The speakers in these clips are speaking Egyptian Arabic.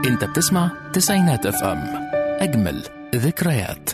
انت بتسمع تسعينات اف ام اجمل ذكريات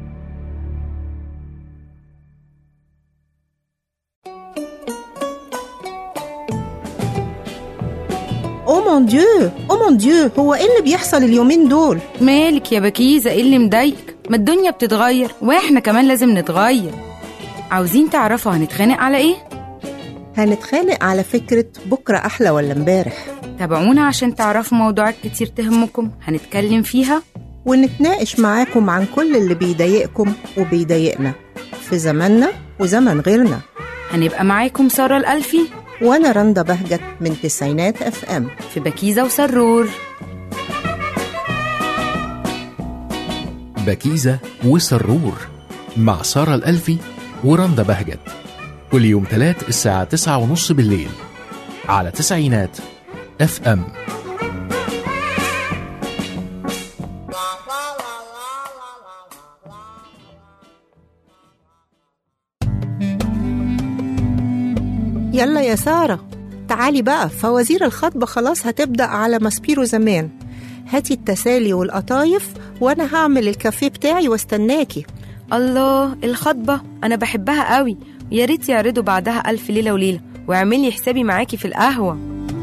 او مون ديو او مون ديو هو ايه اللي بيحصل اليومين دول مالك يا بكيزة ايه اللي مضايقك ما الدنيا بتتغير واحنا كمان لازم نتغير عاوزين تعرفوا هنتخانق على ايه هنتخانق على فكرة بكرة أحلى ولا امبارح تابعونا عشان تعرفوا موضوعات كتير تهمكم هنتكلم فيها ونتناقش معاكم عن كل اللي بيضايقكم وبيضايقنا في زماننا وزمن غيرنا هنبقى معاكم سارة الألفي وأنا رندا بهجت من تسعينات اف ام في بكيزة وسرور بكيزة وسرور مع سارة الألفي ورندا بهجت كل يوم تلات الساعة تسعة ونص بالليل على تسعينات اف ام يلا يا سارة تعالي بقى فوازير الخطبة خلاص هتبدأ على ماسبيرو زمان هاتي التسالي والقطايف وأنا هعمل الكافيه بتاعي واستناكي الله الخطبة أنا بحبها قوي يا ريت يعرضوا بعدها ألف ليلة وليلة واعملي حسابي معاكي في القهوة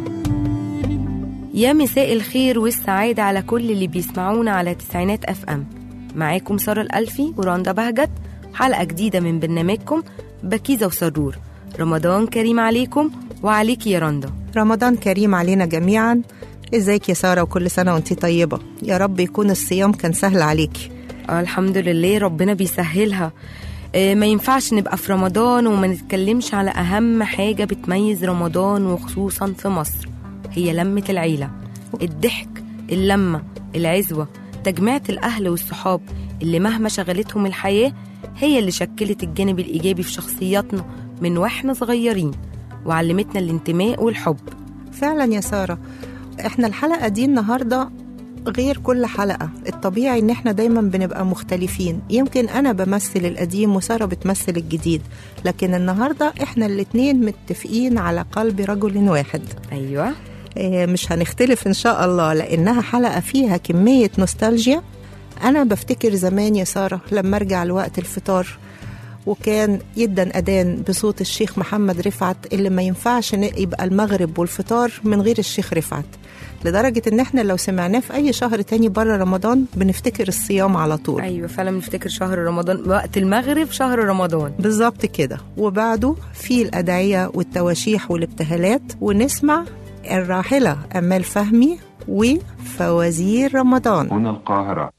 يا مساء الخير والسعادة على كل اللي بيسمعونا على تسعينات اف ام معاكم سارة الألفي وراندا بهجت حلقة جديدة من برنامجكم بكيزة وسرور رمضان كريم عليكم وعليكي يا رندا رمضان كريم علينا جميعا ازيك يا سارة وكل سنة وانتي طيبة يا رب يكون الصيام كان سهل عليكي آه الحمد لله ربنا بيسهلها آه ما ينفعش نبقى في رمضان وما نتكلمش على أهم حاجة بتميز رمضان وخصوصا في مصر هي لمة العيلة الضحك اللمة العزوة تجميعة الأهل والصحاب اللي مهما شغلتهم الحياة هي اللي شكلت الجانب الإيجابي في شخصياتنا من واحنا صغيرين وعلمتنا الانتماء والحب فعلا يا سارة احنا الحلقة دي النهاردة غير كل حلقة الطبيعي ان احنا دايما بنبقى مختلفين يمكن انا بمثل القديم وسارة بتمثل الجديد لكن النهاردة احنا الاتنين متفقين على قلب رجل واحد أيوة آه، مش هنختلف ان شاء الله لانها حلقة فيها كمية نوستالجيا انا بفتكر زمان يا سارة لما ارجع لوقت الفطار وكان يدا أذان بصوت الشيخ محمد رفعت اللي ما ينفعش ن- يبقى المغرب والفطار من غير الشيخ رفعت لدرجة إن إحنا لو سمعناه في أي شهر تاني بره رمضان بنفتكر الصيام على طول أيوة فعلا بنفتكر شهر رمضان وقت المغرب شهر رمضان بالظبط كده وبعده في الأدعية والتواشيح والابتهالات ونسمع الراحلة أمال فهمي وفوازير رمضان هنا القاهرة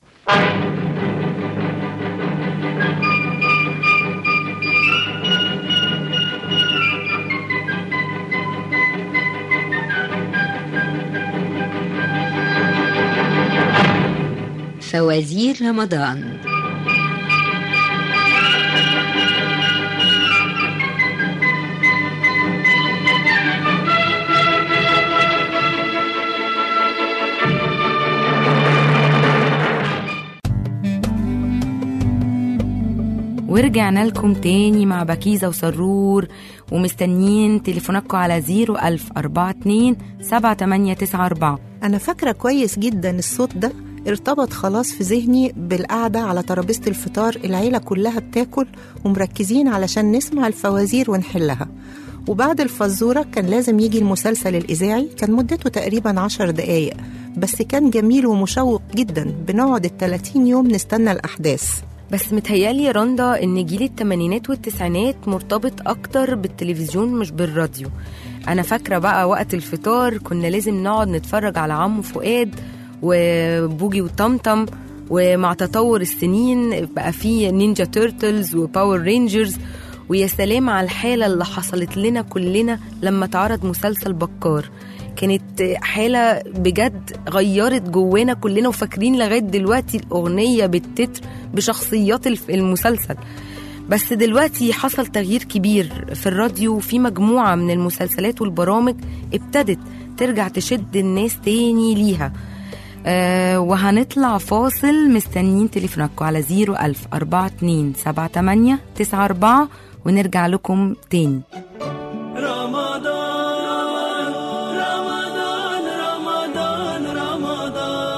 فوازير رمضان ورجعنا لكم تاني مع بكيزة وسرور ومستنيين تليفوناتكم على 01042 7894 أنا فاكرة كويس جدا الصوت ده ارتبط خلاص في ذهني بالقعدة على ترابيزة الفطار العيلة كلها بتاكل ومركزين علشان نسمع الفوازير ونحلها وبعد الفزورة كان لازم يجي المسلسل الإذاعي كان مدته تقريبا عشر دقايق بس كان جميل ومشوق جدا بنقعد التلاتين يوم نستنى الأحداث بس متهيالي يا رندا ان جيل التمانينات والتسعينات مرتبط اكتر بالتلفزيون مش بالراديو انا فاكره بقى وقت الفطار كنا لازم نقعد نتفرج على عمو فؤاد وبوجي وطمطم ومع تطور السنين بقى فيه نينجا تيرتلز وباور رينجرز ويا سلام على الحالة اللي حصلت لنا كلنا لما اتعرض مسلسل بكار كانت حالة بجد غيرت جوانا كلنا وفاكرين لغاية دلوقتي الأغنية بالتتر بشخصيات الف- المسلسل بس دلوقتي حصل تغيير كبير في الراديو وفي مجموعة من المسلسلات والبرامج ابتدت ترجع تشد الناس تاني ليها آه وهنطلع فاصل مستنيين تليفوناتكم على 01000 42 78 94 ونرجع لكم تاني رمضان رمضان رمضان رمضان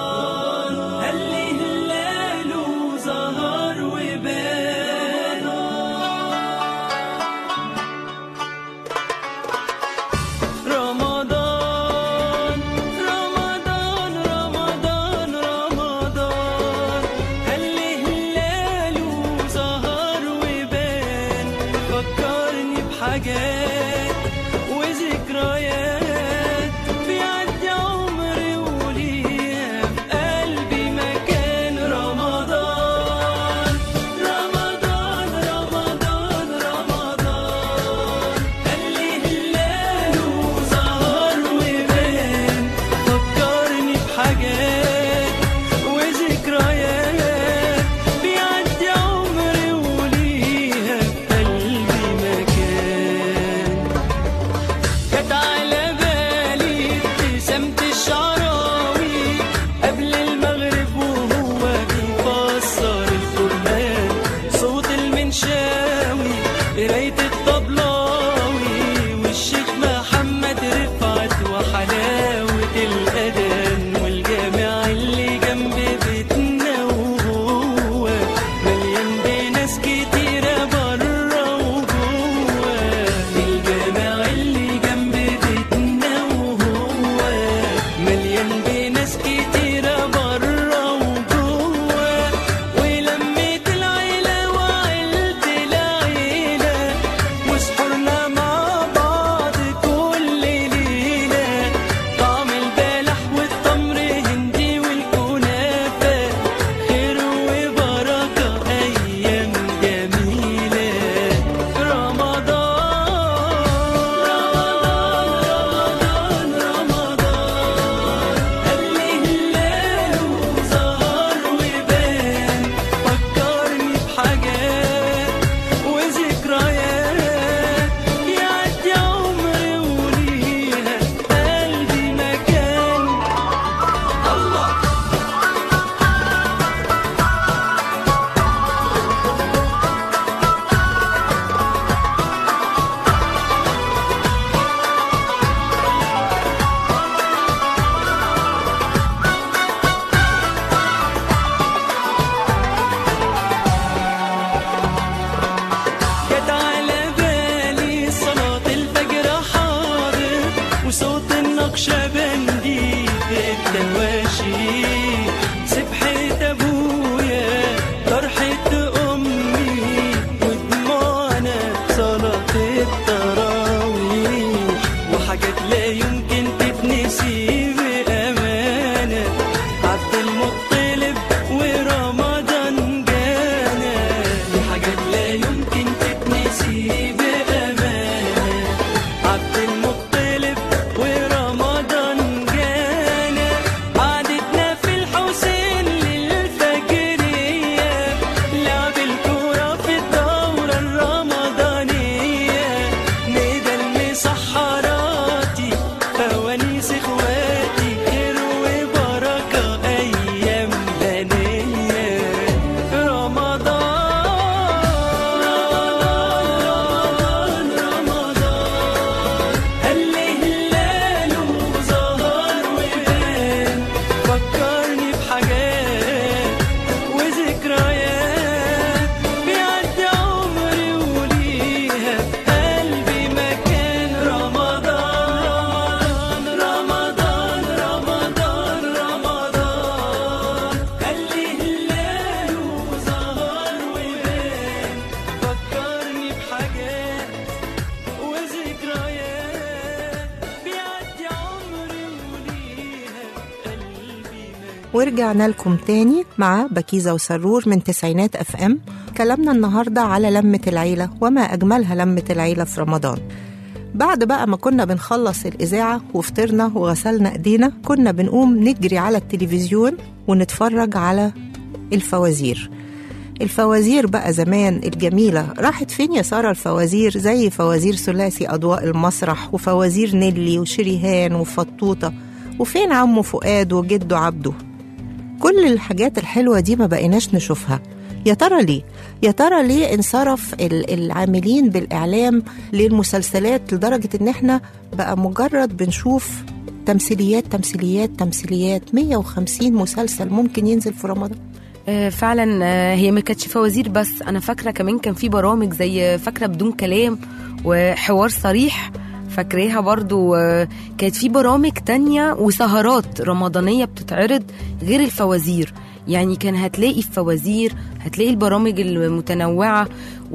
نقشبندي التواشي سبحة أبويا طرحة أمي ودموعنا صلاة التراويح وحاجات لا يمكن تتنسي بأمانة عبد المطلب ورمضان جانا دي حاجات لا يمكن تتنسي بأمانة عبد المطلب ورمضان جانا قعدتنا في الحسين للفجرية لعب الكورة في الدورة الرمضانية ندى المسحراتي فوانيس اخواتي خير وبركة أيام هنية رمضان رمضان هل هلاله ظهر وبان فكرني بحاجات وذكريات بيعدي عمري وليها في قلبي مكان رمضان رمضان رمضان رمضان هل هلاله ظهر وبان فكرني بحاجات وذكريات بيعدي عمري وليها في قلبي مكان ورجعنا لكم تاني مع بكيزة وسرور من تسعينات اف ام كلامنا النهاردة على لمة العيلة وما أجملها لمة العيلة في رمضان بعد بقى ما كنا بنخلص الإذاعة وفطرنا وغسلنا إيدينا كنا بنقوم نجري على التلفزيون ونتفرج على الفوازير الفوازير بقى زمان الجميلة راحت فين يا سارة الفوازير زي فوازير ثلاثي أضواء المسرح وفوازير نيلي وشريهان وفطوطة وفين عمه فؤاد وجده عبده كل الحاجات الحلوة دي ما بقيناش نشوفها يا ترى ليه؟ يا ترى ليه انصرف ال- العاملين بالإعلام للمسلسلات لدرجة إن إحنا بقى مجرد بنشوف تمثيليات تمثيليات تمثيليات 150 مسلسل ممكن ينزل في رمضان آه، فعلا آه، هي ما كانتش فوازير بس انا فاكره كمان كان في برامج زي فاكره بدون كلام وحوار صريح فاكراها برضو آه، كانت في برامج تانية وسهرات رمضانية بتتعرض غير الفوازير يعني كان هتلاقي الفوازير هتلاقي البرامج المتنوعة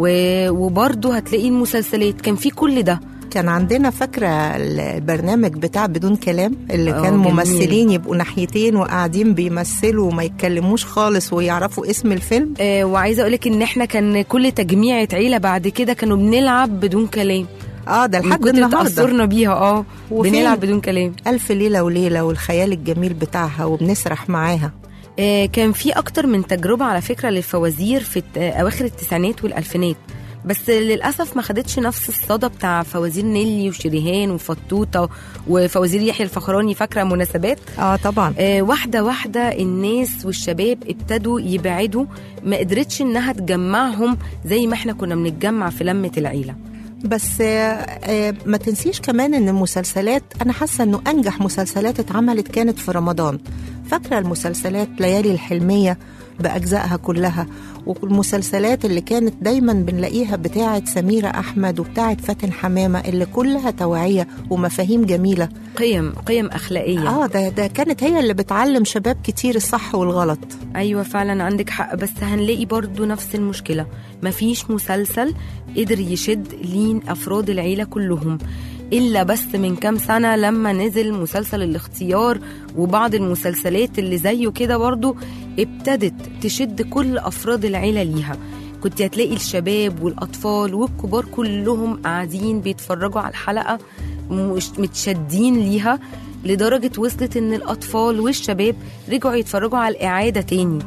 و- وبرضو هتلاقي المسلسلات كان في كل ده كان عندنا فاكرة البرنامج بتاع بدون كلام اللي آه، كان جميل. ممثلين يبقوا ناحيتين وقاعدين بيمثلوا وما يتكلموش خالص ويعرفوا اسم الفيلم آه، وعايزة أقولك إن إحنا كان كل تجميعة عيلة بعد كده كانوا بنلعب بدون كلام اه ده من لحد كتر النهارده تأثرنا بيها اه وفين؟ بنلعب بدون كلام ألف ليلة وليلة والخيال الجميل بتاعها وبنسرح معاها آه، كان في اكتر من تجربه على فكره للفوازير في الت- آه، اواخر التسعينات والالفينات بس للاسف ما خدتش نفس الصدى بتاع فوازير نيلي وشريهان وفطوطه وفوازير يحيى الفخراني فاكره مناسبات اه طبعا آه، واحده واحده الناس والشباب ابتدوا يبعدوا ما قدرتش انها تجمعهم زي ما احنا كنا بنتجمع في لمه العيله بس آه، آه، ما تنسيش كمان ان المسلسلات انا حاسه انه انجح مسلسلات اتعملت كانت في رمضان فاكره المسلسلات ليالي الحلميه باجزائها كلها والمسلسلات اللي كانت دايما بنلاقيها بتاعه سميره احمد وبتاعه فاتن حمامه اللي كلها توعيه ومفاهيم جميله قيم قيم اخلاقيه اه ده ده كانت هي اللي بتعلم شباب كتير الصح والغلط ايوه فعلا عندك حق بس هنلاقي برضو نفس المشكله مفيش مسلسل قدر يشد لين افراد العيله كلهم الا بس من كام سنه لما نزل مسلسل الاختيار وبعض المسلسلات اللي زيه كده برضو ابتدت تشد كل افراد العيله ليها كنت هتلاقي الشباب والاطفال والكبار كلهم قاعدين بيتفرجوا على الحلقه مش متشدين ليها لدرجة وصلت إن الأطفال والشباب رجعوا يتفرجوا على الإعادة تاني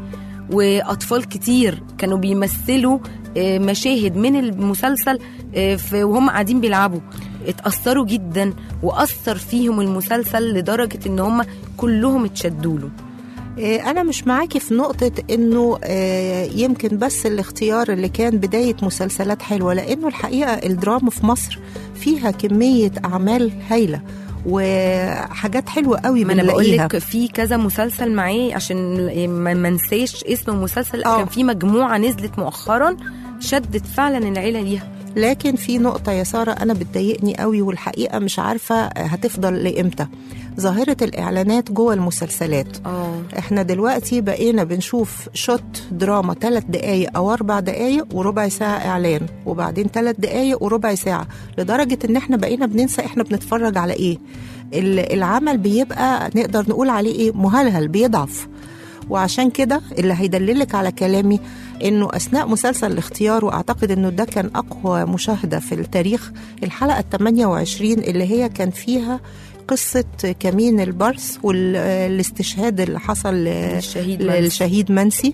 وأطفال كتير كانوا بيمثلوا آه، مشاهد من المسلسل آه، في- وهم قاعدين بيلعبوا اتأثروا جدا وأثر فيهم المسلسل لدرجة إن هم كلهم اتشدوا له آه، أنا مش معاكي في نقطة إنه آه، يمكن بس الاختيار اللي كان بداية مسلسلات حلوة لأنه الحقيقة الدراما في مصر فيها كمية أعمال هايلة وحاجات حلوة قوي ما انا بقول بنلاقيها لك في كذا مسلسل معاه عشان ما ما انساش اسم المسلسل آه. كان في مجموعه نزلت مؤخرا شدت فعلا العيله ليها لكن في نقطة يا سارة أنا بتضايقني قوي والحقيقة مش عارفة هتفضل لإمتى ظاهرة الإعلانات جوه المسلسلات اه احنا دلوقتي بقينا بنشوف شوت دراما ثلاث دقايق او اربع دقايق وربع ساعه اعلان وبعدين ثلاث دقايق وربع ساعه لدرجه ان احنا بقينا بننسى احنا بنتفرج على ايه ال- العمل بيبقى نقدر نقول عليه ايه مهلهل بيضعف وعشان كده اللي هيدللك على كلامي انه اثناء مسلسل الاختيار واعتقد انه ده كان اقوى مشاهده في التاريخ الحلقه ال 28 اللي هي كان فيها قصه كمين البرس والاستشهاد اللي حصل ل- الشهيد منسي. للشهيد منسي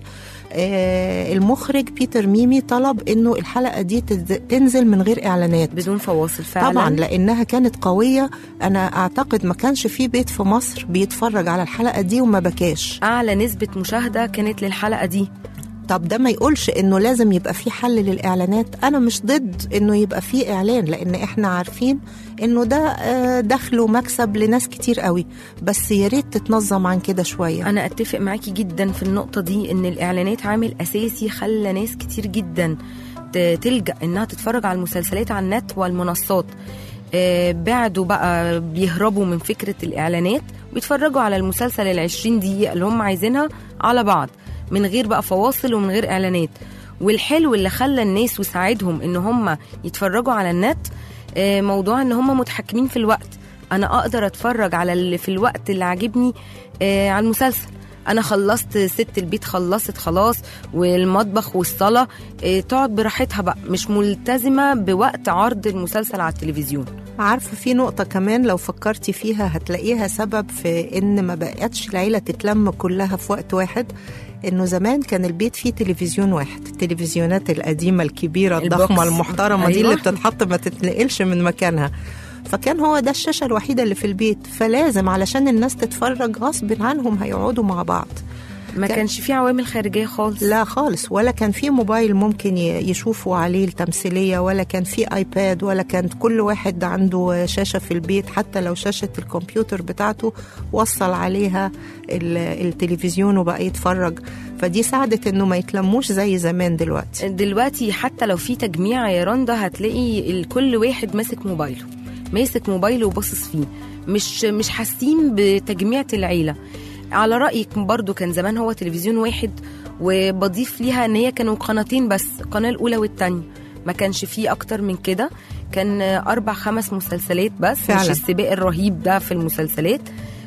آه، المخرج بيتر ميمي طلب انه الحلقه دي تز- تنزل من غير اعلانات بدون فواصل فعلا طبعا لانها كانت قويه انا اعتقد ما كانش في بيت في مصر بيتفرج على الحلقه دي وما بكاش اعلى نسبه مشاهده كانت للحلقه دي طب ده ما يقولش انه لازم يبقى في حل للاعلانات انا مش ضد انه يبقى في اعلان لان احنا عارفين انه ده آه، دخل ومكسب لناس كتير قوي بس يا ريت تتنظم عن كده شويه انا اتفق معاكي جدا في النقطه دي ان الاعلانات عامل اساسي خلى ناس كتير جدا ت- تلجا انها تتفرج على المسلسلات على النت والمنصات آه، بعدوا بقى بيهربوا من فكره الاعلانات ويتفرجوا على المسلسل العشرين دقيقه اللي هم عايزينها على بعض من غير بقى فواصل ومن غير اعلانات والحلو اللي خلى الناس وساعدهم ان هم يتفرجوا على النت آه، موضوع ان هم متحكمين في الوقت انا اقدر اتفرج على اللي في الوقت اللي عاجبني آه، على المسلسل انا خلصت ست البيت خلصت خلاص والمطبخ والصلاه آه، تقعد براحتها بقى مش ملتزمه بوقت عرض المسلسل على التلفزيون عارفه في نقطه كمان لو فكرتي فيها هتلاقيها سبب في ان ما بقتش العيله تتلم كلها في وقت واحد انه زمان كان البيت فيه تلفزيون واحد التلفزيونات القديمه الكبيره البوكس. الضخمه المحترمه دي أيوة. اللي بتتحط ما تتنقلش من مكانها فكان هو ده الشاشه الوحيده اللي في البيت فلازم علشان الناس تتفرج غصب عنهم هيقعدوا مع بعض ما كان- كانش في عوامل خارجيه خالص لا خالص ولا كان في موبايل ممكن ي- يشوفوا عليه التمثيلية ولا كان في ايباد ولا كان كل واحد عنده شاشة في البيت حتى لو شاشة الكمبيوتر بتاعته وصل عليها ال- التلفزيون وبقى يتفرج فدي ساعدت انه ما يتلموش زي زمان دلوقتي دلوقتي حتى لو في تجميع يا رندا هتلاقي ال- كل واحد ماسك موبايله ماسك موبايله وباصص فيه مش مش حاسين بتجميعة العيلة على رأيك برضو كان زمان هو تلفزيون واحد وبضيف ليها ان هي كانوا قناتين بس القناة الأولى والتانية ما كانش فيه أكتر من كده كان أربع خمس مسلسلات بس فعلا. مش السباق الرهيب ده في المسلسلات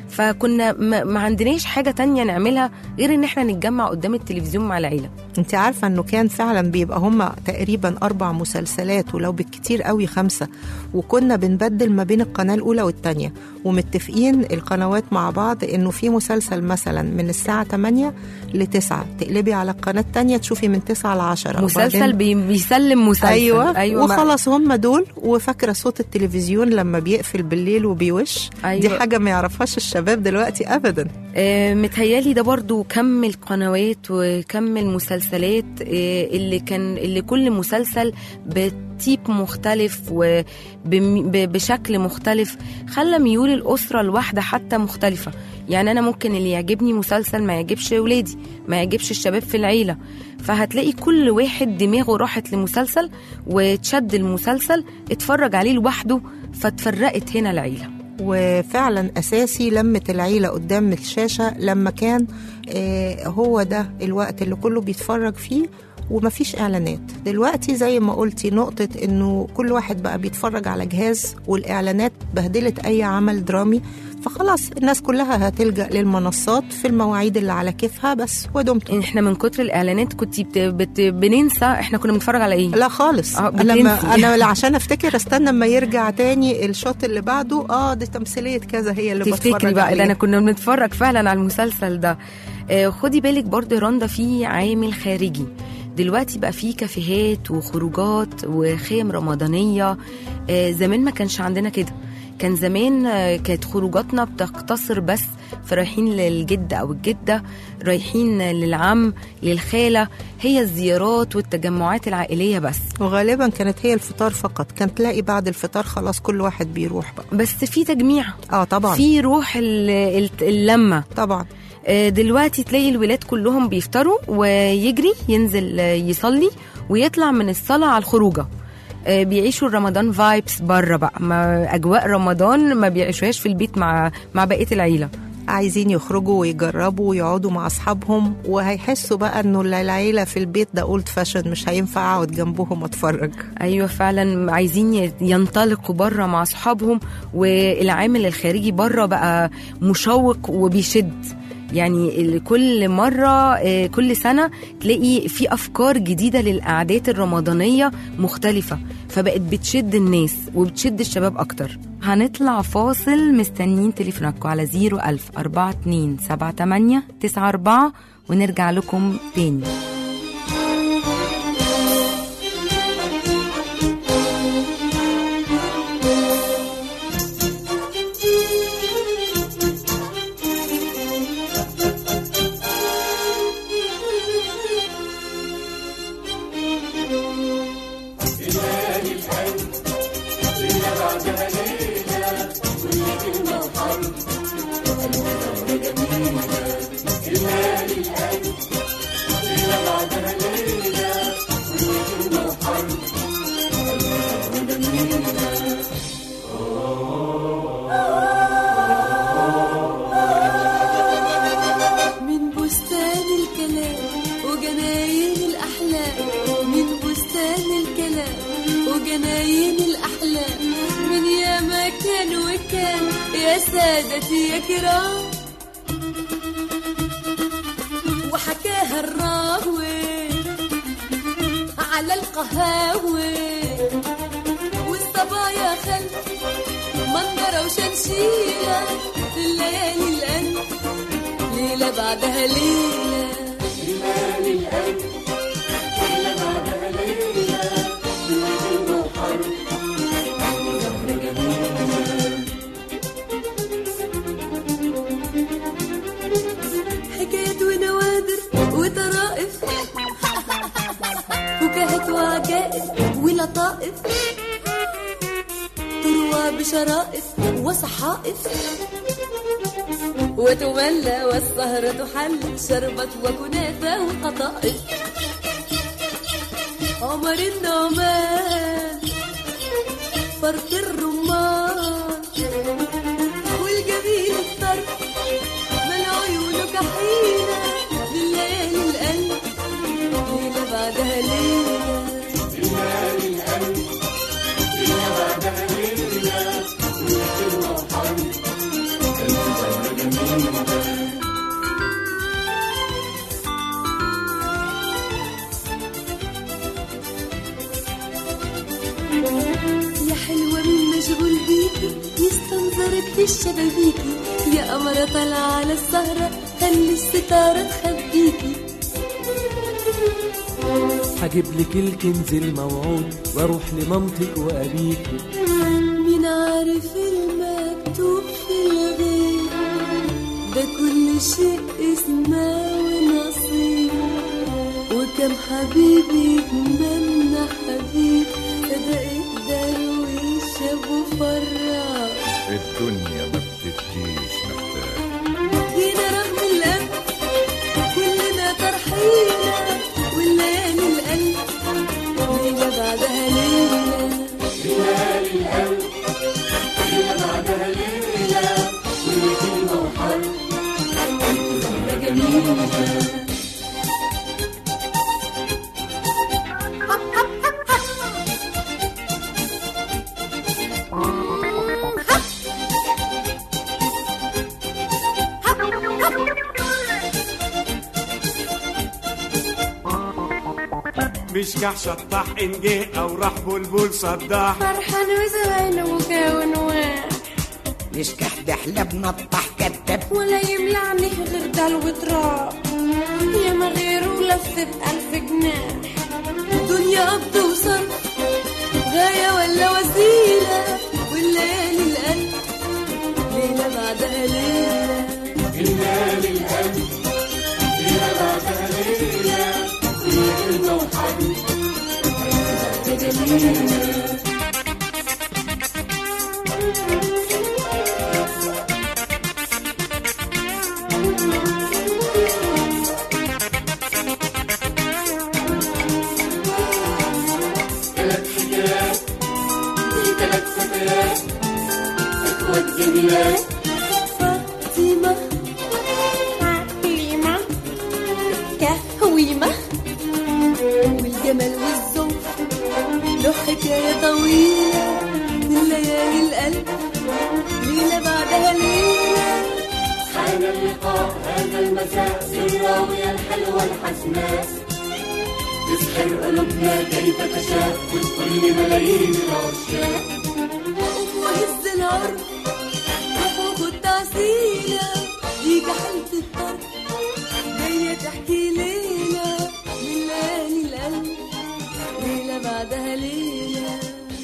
فكنا ما, ما عندناش حاجة تانية نعملها غير ان احنا نتجمع قدام التلفزيون مع العيلة انت عارفة انه كان فعلا بيبقى هما تقريبا اربع مسلسلات ولو بالكتير قوي خمسة وكنا بنبدل ما بين القناة الاولى والتانية ومتفقين القنوات مع بعض انه في مسلسل مثلا من الساعة 8 ل 9 تقلبي على القناة التانية تشوفي من 9 ل 10 مسلسل بي بيسلم مسلسل ايوه, أيوة ما- وخلاص هم دول وفاكره صوت التلفزيون لما بيقفل بالليل وبيوش أيوة. دي حاجه ما يعرفهاش الشباب دلوقتي ابدا آه، متهيالي ده برضو كم القنوات وكم المسلسلات آه، اللي كان اللي كل مسلسل بتيب مختلف وبشكل مختلف خلى ميول الأسرة الواحدة حتى مختلفة يعني أنا ممكن اللي يعجبني مسلسل ما يعجبش ولادي ما يعجبش الشباب في العيلة فهتلاقي كل واحد دماغه راحت لمسلسل وتشد المسلسل اتفرج عليه لوحده فتفرقت هنا العيلة وفعلا اساسي لمه العيله قدام الشاشه لما كان آه، هو ده الوقت اللي كله بيتفرج فيه ومفيش اعلانات دلوقتي زي ما قلتي نقطه انه كل واحد بقى بيتفرج على جهاز والاعلانات بهدلت اي عمل درامي فخلاص الناس كلها هتلجا للمنصات في المواعيد اللي على كيفها بس ودمتم احنا من كتر الاعلانات كنت بت... بت... بننسى احنا كنا بنتفرج على ايه لا خالص آه، انا ما بتنسي. انا عشان افتكر استنى اما يرجع تاني الشوط اللي بعده اه دي تمثيليه كذا هي اللي تفتكري بتفرج بقى ده عليها. انا كنا بنتفرج فعلا على المسلسل ده آه خدي بالك برضه يا رندا في عامل خارجي دلوقتي بقى في كافيهات وخروجات وخيم رمضانيه آه زمان ما كانش عندنا كده كان زمان آه، كانت خروجاتنا بتقتصر بس في رايحين للجد او الجده رايحين للعم للخاله هي الزيارات والتجمعات العائليه بس وغالبا كانت هي الفطار فقط كان تلاقي بعد الفطار خلاص كل واحد بيروح بقى بس في تجميع اه طبعا في روح ال- ال- اللمه طبعا آه، دلوقتي تلاقي الولاد كلهم بيفطروا ويجري ينزل آه، يصلي ويطلع من الصلاة على الخروجة آه، بيعيشوا رمضان فايبس بره بقى ما اجواء رمضان ما بيعيشوهاش في البيت مع مع بقيه العيله عايزين يخرجوا ويجربوا ويقعدوا مع اصحابهم وهيحسوا بقى انه العيله في البيت ده اولد فاشن مش هينفع اقعد جنبهم اتفرج ايوه فعلا عايزين ي- ينطلقوا بره مع اصحابهم والعامل الخارجي بره بقى مشوق وبيشد يعني ال- كل مرة آه، كل سنة تلاقي في أفكار جديدة للقعدات الرمضانية مختلفة فبقت بتشد الناس وبتشد الشباب أكتر هنطلع فاصل مستنيين تليفوناتكم على 01000 42 78 94 ونرجع لكم تاني من بستان الكلام وجناين الأحلام من بستان الكلام وجناين الأحلام من يا مكان وكان يا سادتي يا كرام وحكاها الراوي على القهاوي والصبايا خل منظرة وشمشيرة في الليالي الأنف ليلة بعدها ليلة حكايات ونوادر وطرائف فكاهات وعجائب ولطائف تروى بشرائف وصحائف وتملى والسهرة حل شربت وكنافة وقطائف عمر النعمان فرط الرمان والجميل الطرف من عيونك حينة بالليالي القلب ليلة بعدها ليلة يا حلوة من مشغول بيكي يستنظرك في الشبابيكي يا قمرة طالعة على السهرة خلي الستارة تخبيكي هجيب لك الكنز الموعود واروح لمامتك وابيكي مين عارف المكتوب في الغيب ده كل شيء اسمه ونصيب وكم حبيب يتمنى حبيب صدق الدرويش ابو فراح الدنيا ما بتديش محتاج جينا رغم الأمن كلنا فرحينا والليالي القلب ليلة بعدها ليلة مش كح شطاح ان جه او راح بلبل صداح فرحان وزعل وكون واح نشكح دحلب نطح كدب ولا يملعني غير دل وتراب يا ما غيره لفة بألف جناح الدنيا قبض وصرف غاية ولا وسيلة والليالي القلب ليلة بعدها ليلة جميلة فاطمة حليمة كهويمة والجمال والذوق له حكاية طويلة من ليالي القلب ليلة بعدها ليلة حان اللقاء هذا المساء بالراوية الحلوة الحسناء تسحر قلوبنا كيف تشاء وتكل ملايين العشاق وهز العرض وفوق التعسيلة دي جحلة الطرب جاية تحكي ليلة من ليالي القلب ليلة بعدها ليلة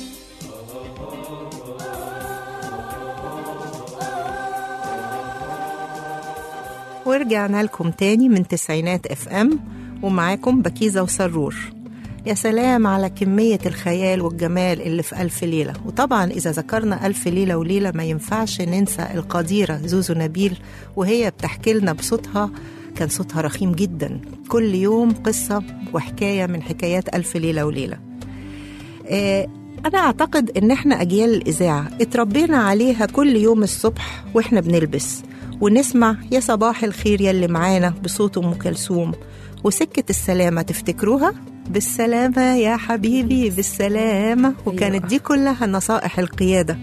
ورجعنا لكم تاني من تسعينات اف ام ومعاكم بكيزة وسرور يا سلام على كمية الخيال والجمال اللي في ألف ليلة وطبعا إذا ذكرنا ألف ليلة وليلة ما ينفعش ننسى القديرة زوزو نبيل وهي بتحكي لنا بصوتها كان صوتها رخيم جدا كل يوم قصة وحكاية من حكايات ألف ليلة وليلة آه، أنا أعتقد إن إحنا أجيال الإذاعة اتربينا عليها كل يوم الصبح وإحنا بنلبس ونسمع يا صباح الخير يا اللي معانا بصوت أم كلثوم وسكة السلامة تفتكروها؟ بالسلامة يا حبيبي بالسلامة وكانت دي كلها نصائح القيادة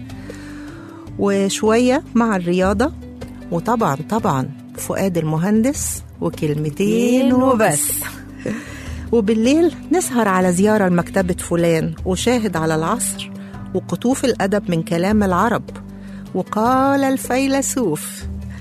وشوية مع الرياضة وطبعا طبعا فؤاد المهندس وكلمتين وبس وبالليل نسهر على زيارة لمكتبة فلان وشاهد على العصر وقطوف الأدب من كلام العرب وقال الفيلسوف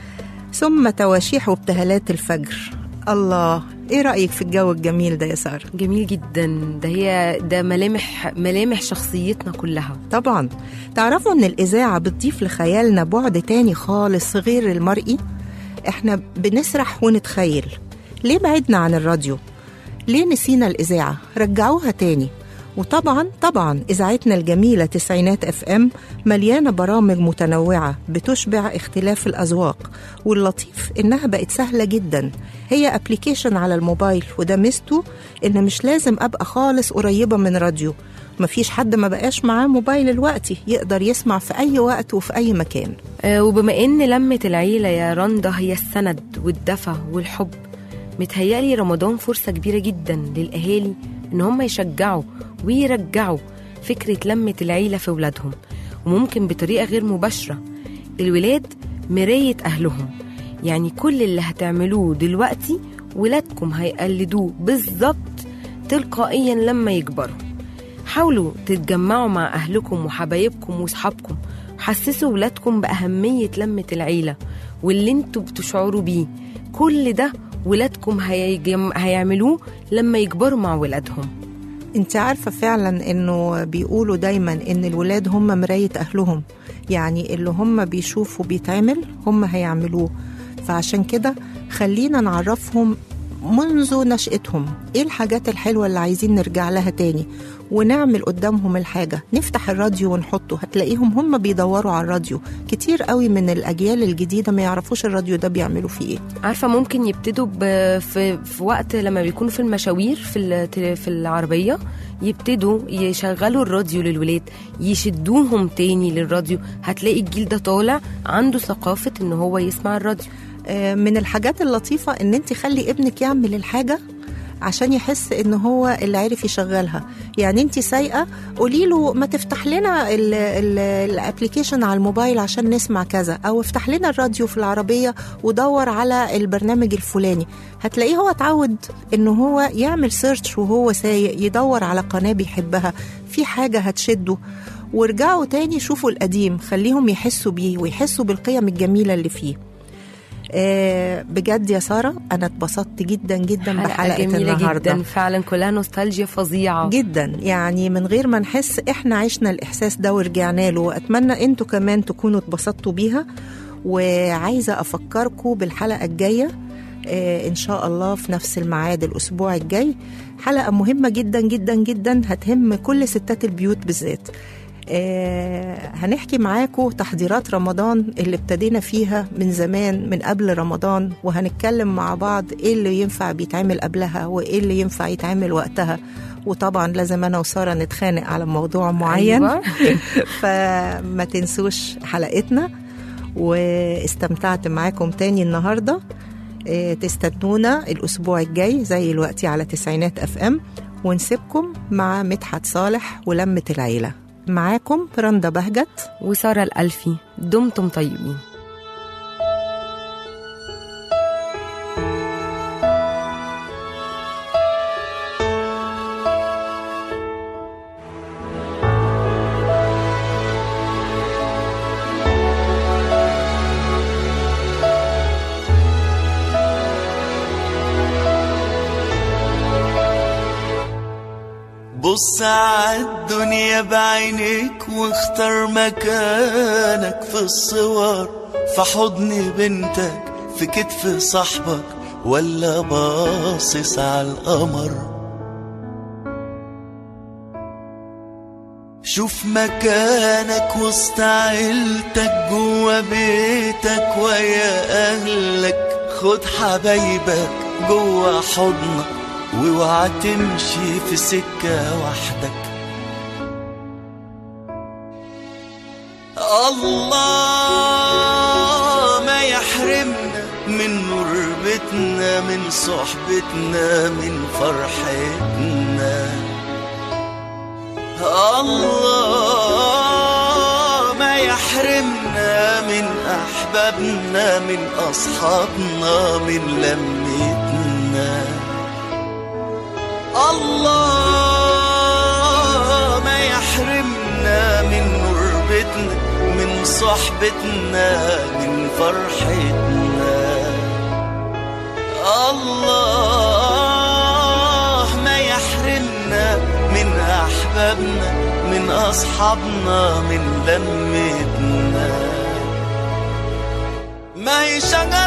ثم تواشيح وابتهالات الفجر الله ايه رأيك في الجو الجميل ده يا سارة؟ جميل جدا ده هي ده ملامح ملامح شخصيتنا كلها طبعا تعرفوا ان الإذاعة بتضيف لخيالنا بعد تاني خالص غير المرئي احنا بنسرح ونتخيل ليه بعدنا عن الراديو ليه نسينا الإذاعة رجعوها تاني وطبعا طبعا إذاعتنا الجميلة تسعينات اف ام مليانة برامج متنوعة بتشبع اختلاف الأذواق واللطيف إنها بقت سهلة جدا هي ابلكيشن على الموبايل وده ميزته إن مش لازم أبقى خالص قريبة من راديو مفيش حد ما بقاش معاه موبايل الوقتي يقدر يسمع في أي وقت وفي أي مكان آه، وبما ان لمة العيلة يا رندا هي السند والدفى والحب متهيألي رمضان فرصة كبيرة جدا للأهالي إن هم يشجعوا ويرجعوا فكرة لمة العيلة في ولادهم وممكن بطريقة غير مباشرة الولاد مراية أهلهم يعني كل اللي هتعملوه دلوقتي ولادكم هيقلدوه بالظبط تلقائيا لما يكبروا حاولوا تتجمعوا مع أهلكم وحبايبكم وصحابكم حسسوا ولادكم بأهمية لمة العيلة واللي انتوا بتشعروا بيه كل ده ولادكم هيجم... هيعملوه لما يكبروا مع ولادهم انت عارفة فعلا انه بيقولوا دايما ان الولاد هم مراية اهلهم يعني اللي هم بيشوفوا بيتعمل هم هيعملوه فعشان كده خلينا نعرفهم منذ نشأتهم ايه الحاجات الحلوة اللي عايزين نرجع لها تاني ونعمل قدامهم الحاجة نفتح الراديو ونحطه هتلاقيهم هم بيدوروا على الراديو كتير قوي من الأجيال الجديدة ما يعرفوش الراديو ده بيعملوا فيه ايه عارفة ممكن يبتدوا ب... في... في وقت لما بيكونوا في المشاوير في ال... في العربية يبتدوا يشغلوا الراديو للولاد يشدوهم تاني للراديو هتلاقي الجيل ده طالع عنده ثقافة ان هو يسمع الراديو آه، من الحاجات اللطيفة ان انت خلي ابنك يعمل الحاجة عشان يحس ان هو اللي عارف يشغلها يعني انت سايقه قولي له ما تفتح لنا الابلكيشن على الموبايل عشان نسمع كذا او افتح لنا الراديو في العربيه ودور على البرنامج الفلاني هتلاقيه هو اتعود ان هو يعمل سيرش وهو سايق يدور على قناه بيحبها في حاجه هتشده وارجعوا تاني شوفوا القديم خليهم يحسوا بيه ويحسوا بالقيم الجميله اللي فيه آه، بجد يا ساره انا اتبسطت جدا جدا حلقة بحلقه جميلة النهارده جدا فعلا كلها نوستالجيا فظيعة جدا يعني من غير ما نحس احنا عشنا الاحساس ده ورجعنا له واتمنى انتوا كمان تكونوا اتبسطتوا بيها وعايزه افكركم بالحلقه الجايه آه ان شاء الله في نفس الميعاد الاسبوع الجاي حلقه مهمه جدا جدا جدا هتهم كل ستات البيوت بالذات آه هنحكي معاكم تحضيرات رمضان اللي ابتدينا فيها من زمان من قبل رمضان وهنتكلم مع بعض ايه اللي ينفع بيتعمل قبلها وايه اللي ينفع يتعمل وقتها وطبعا لازم انا وساره نتخانق على موضوع معين أيوة. فما تنسوش حلقتنا واستمتعت معاكم تاني النهاردة آه، تستنونا الأسبوع الجاي زي الوقت على تسعينات أف أم ونسيبكم مع مدحت صالح ولمة العيلة معاكم رندا بهجت وسارة الألفي دمتم طيبين بص عالدنيا بعينيك واختار مكانك في الصور في حضن بنتك في كتف صاحبك ولا باصص على القمر شوف مكانك وسط عيلتك جوا بيتك ويا اهلك خد حبايبك جوا حضنك واوعى تمشي في سكة وحدك الله ما يحرمنا من نور بيتنا من صحبتنا من فرحتنا الله ما يحرمنا من أحبابنا من أصحابنا من لمتنا الله ما يحرمنا من قربتنا من صحبتنا من فرحتنا الله ما يحرمنا من أحبابنا من أصحابنا من لمتنا ما يشغل